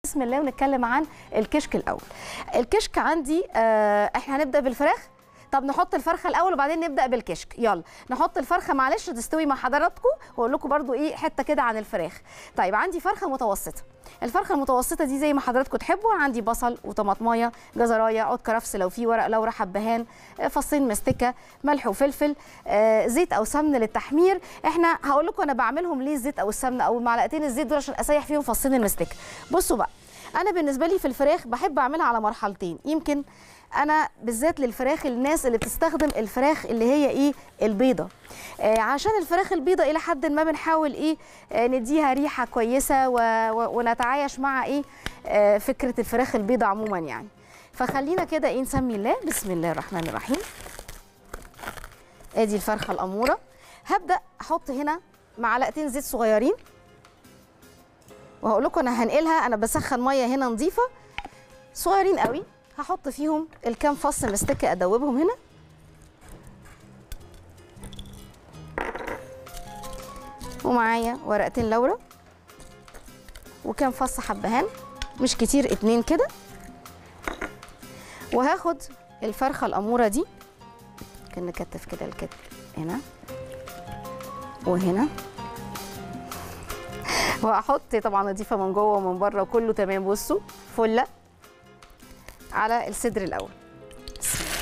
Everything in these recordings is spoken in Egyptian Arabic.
بسم الله ونتكلم عن الكشك الاول الكشك عندي آه احنا هنبدا بالفراخ طب نحط الفرخه الاول وبعدين نبدا بالكشك يلا نحط الفرخه معلش تستوي مع حضراتكم واقول لكم برضو ايه حته كده عن الفراخ طيب عندي فرخه متوسطه الفرخه المتوسطه دي زي ما حضراتكم تحبوا عندي بصل وطماطمايه جزرايه عود كرفس لو في ورق لورا حبهان آه، فصين مستكه ملح وفلفل آه، زيت او سمن للتحمير احنا هقول لكم انا بعملهم ليه الزيت او السمنه او معلقتين الزيت دول عشان اسيح فيهم فصين المستكه بصوا بقى انا بالنسبه لي في الفراخ بحب اعملها على مرحلتين يمكن انا بالذات للفراخ الناس اللي بتستخدم الفراخ اللي هي ايه البيضه آه عشان الفراخ البيضه الى حد ما بنحاول ايه آه نديها ريحه كويسه و... و... ونتعايش مع ايه آه فكره الفراخ البيضه عموما يعني فخلينا كده ايه نسمي الله بسم الله الرحمن الرحيم ادي الفرخه الاموره هبدا احط هنا معلقتين زيت صغيرين وهقول لكم انا هنقلها انا بسخن ميه هنا نظيفه صغيرين قوي هحط فيهم الكام فص مستكه ادوبهم هنا ومعايا ورقتين لورا وكام فص حبهان مش كتير اتنين كده وهاخد الفرخه الاموره دي ممكن نكتف كده الكتف هنا وهنا وهحط طبعا اضيفها من جوه ومن بره وكله تمام بصوا فله على الصدر الاول بسم الله.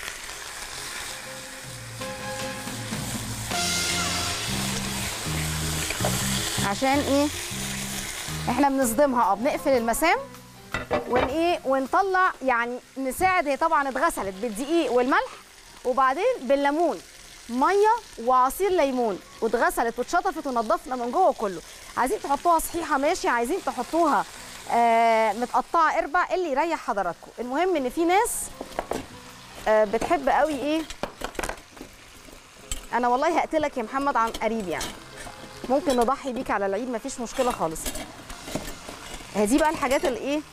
عشان ايه احنا بنصدمها اه بنقفل المسام ون ايه ونطلع يعني نساعد هي طبعا اتغسلت بالدقيق والملح وبعدين بالليمون ميه وعصير ليمون واتغسلت واتشطفت ونضفنا من جوه كله عايزين تحطوها صحيحه ماشي عايزين تحطوها آه متقطعه اربع اللي يريح حضراتكم المهم ان في ناس آه بتحب قوي ايه انا والله هقتلك يا محمد عن قريب يعني ممكن نضحي بيك على العيد مفيش مشكله خالص دي بقى الحاجات اللي ايه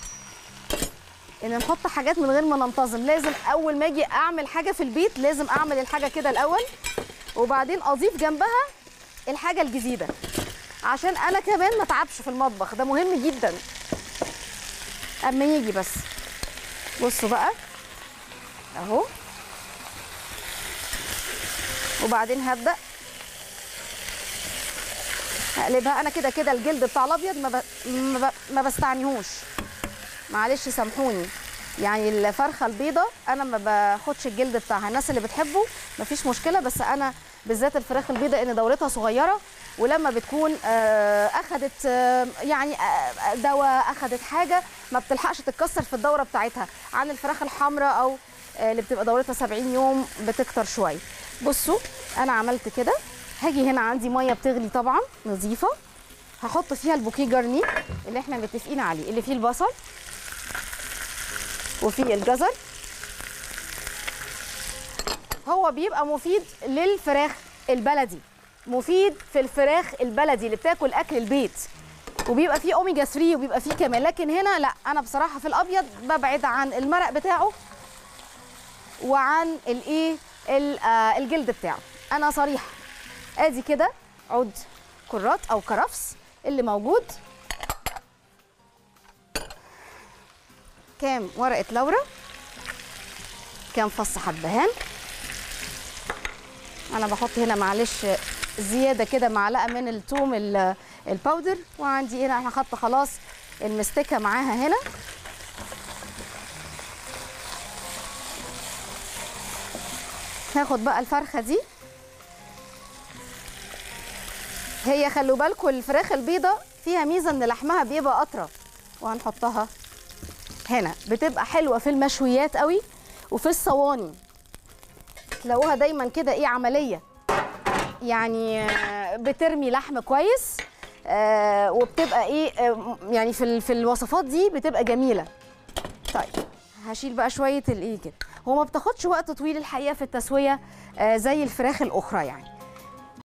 ان نحط حاجات من غير ما ننتظم لازم اول ما اجي اعمل حاجه في البيت لازم اعمل الحاجه كده الاول وبعدين اضيف جنبها الحاجه الجديده عشان انا كمان ما اتعبش في المطبخ ده مهم جدا اما يجي بس بصوا بقى اهو وبعدين هبدا هقلبها انا كده كده الجلد بتاع الابيض ما, ب... ما, ب... ما بستعنيهوش معلش سامحوني يعني الفرخه البيضه انا ما باخدش الجلد بتاعها الناس اللي بتحبه مفيش مشكله بس انا بالذات الفراخ البيضه ان دورتها صغيره ولما بتكون آه، اخدت آه، يعني آه، دواء اخدت حاجه ما بتلحقش تتكسر في الدوره بتاعتها عن الفراخ الحمراء او آه، اللي بتبقى دورتها 70 يوم بتكتر شويه بصوا انا عملت كده هاجي هنا عندي ميه بتغلي طبعا نظيفه هحط فيها البوكيه جارني اللي احنا متفقين عليه اللي فيه البصل وفيه الجزر هو بيبقى مفيد للفراخ البلدي مفيد في الفراخ البلدي اللي بتاكل اكل البيت وبيبقى فيه اوميجا 3 وبيبقى فيه كمان لكن هنا لا انا بصراحه في الابيض ببعد عن المرق بتاعه وعن الايه ال- آه، الجلد بتاعه انا صريحه ادي كده عود كرات او كرفس اللي موجود كام ورقه لورا كام فص حبهان انا بحط هنا معلش زياده كده معلقه من الثوم ال- الباودر وعندي هنا انا حاطه خلاص المستكه معاها هنا هاخد بقى الفرخه دي هي خلوا بالكم الفراخ البيضه فيها ميزه ان لحمها بيبقى اطرى وهنحطها هنا بتبقى حلوه في المشويات قوي وفي الصواني تلاقوها دايما كده ايه عمليه يعني آه، بترمي لحم كويس آه، وبتبقى ايه آه، يعني في ال- في الوصفات دي بتبقى جميله طيب هشيل بقى شويه الايه كده هو ما بتاخدش وقت طويل الحقيقه في التسويه آه، زي الفراخ الاخرى يعني